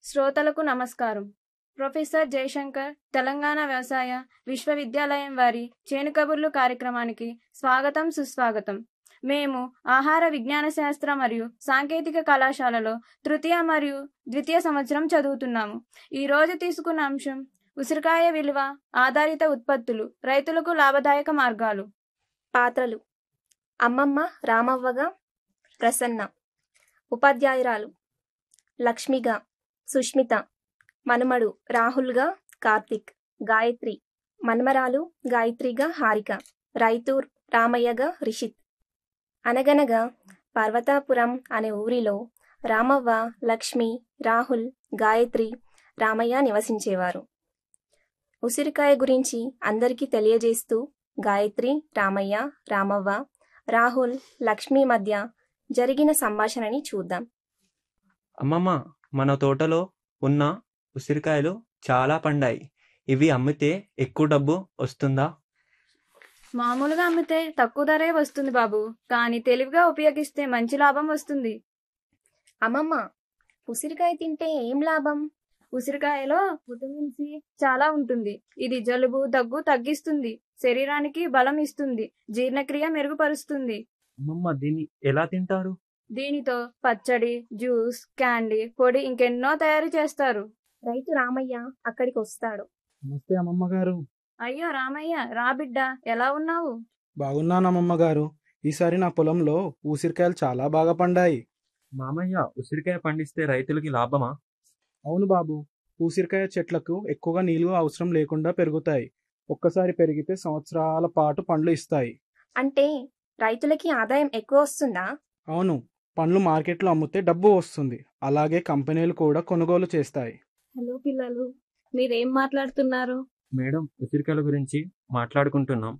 శ్రోతలకు నమస్కారం ప్రొఫెసర్ జయశంకర్ తెలంగాణ వ్యవసాయ విశ్వవిద్యాలయం వారి చేను కబుర్లు కార్యక్రమానికి స్వాగతం సుస్వాగతం మేము ఆహార విజ్ఞాన శాస్త్ర మరియు సాంకేతిక కళాశాలలో తృతీయ మరియు ద్వితీయ సంవత్సరం చదువుతున్నాము ఈ రోజు తీసుకున్న అంశం ఉసిరికాయ విలువ ఆధారిత ఉత్పత్తులు రైతులకు లాభదాయక మార్గాలు పాత్రలు అమ్మమ్మ రామవ్వగా ప్రసన్న ఉపాధ్యాయురాలు లక్ష్మిగా సుష్మిత మనుమడు రాహుల్గా కార్తిక్ గాయత్రి మన్మరాలు గాయత్రిగా హారిక రైతూర్ రామయ్యగా రిషిత్ అనగనగా పర్వతాపురం అనే ఊరిలో రామవ్వ లక్ష్మి రాహుల్ గాయత్రి రామయ్య నివసించేవారు ఉసిరికాయ గురించి అందరికీ తెలియజేస్తూ గాయత్రి రామయ్య రామవ్వ రాహుల్ లక్ష్మి మధ్య జరిగిన సంభాషణని చూద్దాం అమ్మమ్మ మన తోటలో ఉన్న ఉసిరికాయలు చాలా పండాయి ఇవి అమ్మితే ఎక్కువ డబ్బు వస్తుందా మామూలుగా అమ్మితే తక్కువ ధరే వస్తుంది బాబు కానీ తెలివిగా ఉపయోగిస్తే మంచి లాభం వస్తుంది అమ్మమ్మ ఉసిరికాయ తింటే ఏం లాభం ఉసిరికాయలో విటమిన్ సి చాలా ఉంటుంది ఇది జలుబు దగ్గు తగ్గిస్తుంది శరీరానికి బలం ఇస్తుంది జీర్ణక్రియ మెరుగుపరుస్తుంది అమ్మమ్మ దీన్ని ఎలా తింటారు దీనితో పచ్చడి జ్యూస్ క్యాండీ పొడి ఇంకెన్నో తయారు చేస్తారు రైతు రామయ్య అక్కడికి వస్తాడు నమస్తే అమ్మమ్మ గారు అయ్యో రామయ్య రా బిడ్డ ఎలా ఉన్నావు బాగున్నాను అమ్మమ్మ గారు ఈసారి నా పొలంలో ఊసిరికాయలు చాలా బాగా పండాయి మామయ్య ఉసిరికాయ పండిస్తే రైతులకి లాభమా అవును బాబు ఊసిరికాయ చెట్లకు ఎక్కువగా నీళ్లు అవసరం లేకుండా పెరుగుతాయి ఒక్కసారి పెరిగితే సంవత్సరాల పాటు పండ్లు ఇస్తాయి అంటే రైతులకి ఆదాయం ఎక్కువ వస్తుందా అవును పండ్లు మార్కెట్లో అమ్మితే డబ్బు వస్తుంది అలాగే కంపెనీలు కూడా కొనుగోలు చేస్తాయి హలో పిల్లలు మీరేం మాట్లాడుతున్నారు మేడం ఉసిరికాయల గురించి మాట్లాడుకుంటున్నాం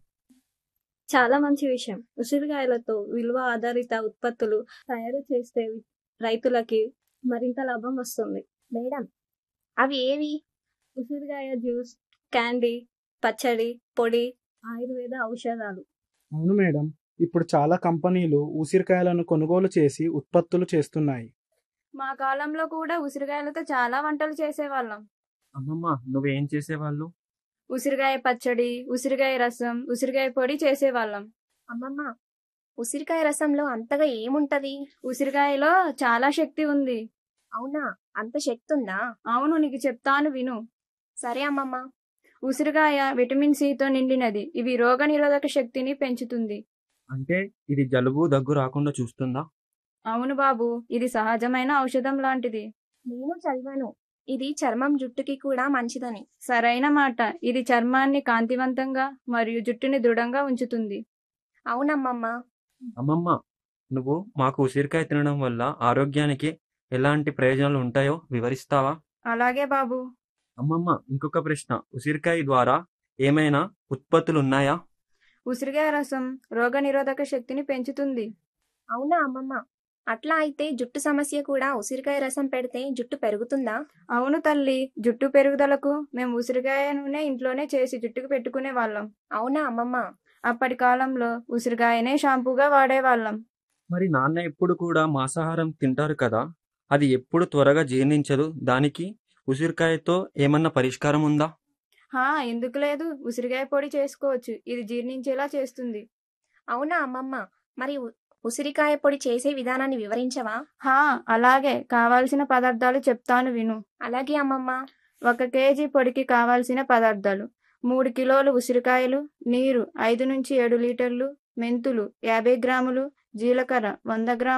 చాలా మంచి విషయం ఉసిరికాయలతో విలువ ఆధారిత ఉత్పత్తులు తయారు చేస్తే రైతులకి మరింత లాభం వస్తుంది మేడం అవి ఏవి ఉసిరికాయ జ్యూస్ క్యాండీ పచ్చడి పొడి ఆయుర్వేద ఔషధాలు అవును మేడం ఇప్పుడు చాలా కంపెనీలు ఊసిరికాయలను కొనుగోలు చేసి ఉత్పత్తులు చేస్తున్నాయి మా కాలంలో కూడా ఉసిరికాయలతో చాలా వంటలు చేసేవాళ్ళం అమ్మమ్మ నువ్వేం చేసేవాళ్ళు ఉసిరికాయ పచ్చడి ఉసిరికాయ రసం ఉసిరికాయ పొడి చేసేవాళ్ళం అమ్మమ్మ ఉసిరికాయ రసంలో అంతగా ఏముంటది ఉసిరికాయలో చాలా శక్తి ఉంది అవునా అంత శక్తి ఉందా అవును నీకు చెప్తాను విను సరే అమ్మమ్మ ఉసిరికాయ విటమిన్ సితో నిండినది ఇవి రోగనిరోధక శక్తిని పెంచుతుంది అంటే ఇది జలుబు దగ్గు రాకుండా చూస్తుందా అవును బాబు ఇది సహజమైన ఔషధం లాంటిది నేను చదివాను ఇది చర్మం జుట్టుకి కూడా మంచిదని సరైన మాట ఇది చర్మాన్ని కాంతివంతంగా మరియు జుట్టుని దృఢంగా ఉంచుతుంది అవునమ్మమ్మ అమ్మమ్మ నువ్వు మాకు ఉసిరికాయ తినడం వల్ల ఆరోగ్యానికి ఎలాంటి ప్రయోజనాలు ఉంటాయో వివరిస్తావా అలాగే బాబు అమ్మమ్మ ఇంకొక ప్రశ్న ఉసిరికాయ ద్వారా ఏమైనా ఉత్పత్తులు ఉన్నాయా ఉసిరికాయ రసం రోగనిరోధక శక్తిని పెంచుతుంది అవునా అమ్మమ్మ అట్లా అయితే జుట్టు సమస్య కూడా ఉసిరికాయ రసం పెడితే జుట్టు పెరుగుతుందా అవును తల్లి జుట్టు పెరుగుదలకు మేము ఉసిరికాయ నూనె ఇంట్లోనే చేసి జుట్టుకు పెట్టుకునే వాళ్ళం అవునా అమ్మమ్మ అప్పటి కాలంలో ఉసిరికాయనే షాంపూగా వాడేవాళ్ళం మరి నాన్న ఎప్పుడు కూడా మాంసాహారం తింటారు కదా అది ఎప్పుడు త్వరగా జీర్ణించదు దానికి ఉసిరికాయతో ఏమన్నా పరిష్కారం ఉందా హా ఎందుకు లేదు ఉసిరికాయ పొడి చేసుకోవచ్చు ఇది జీర్ణించేలా చేస్తుంది అవునా అమ్మమ్మ మరి ఉ- ఉసిరికాయ పొడి చేసే విధానాన్ని వివరించవా హా అలాగే కావాల్సిన పదార్థాలు చెప్తాను విను అలాగే అమ్మమ్మ ఒక కేజీ పొడికి కావాల్సిన పదార్థాలు మూడు కిలోలు ఉసిరికాయలు నీరు ఐదు నుంచి ఏడు లీటర్లు మెంతులు యాభై గ్రాములు జీలకర్ర వంద గ్రాములు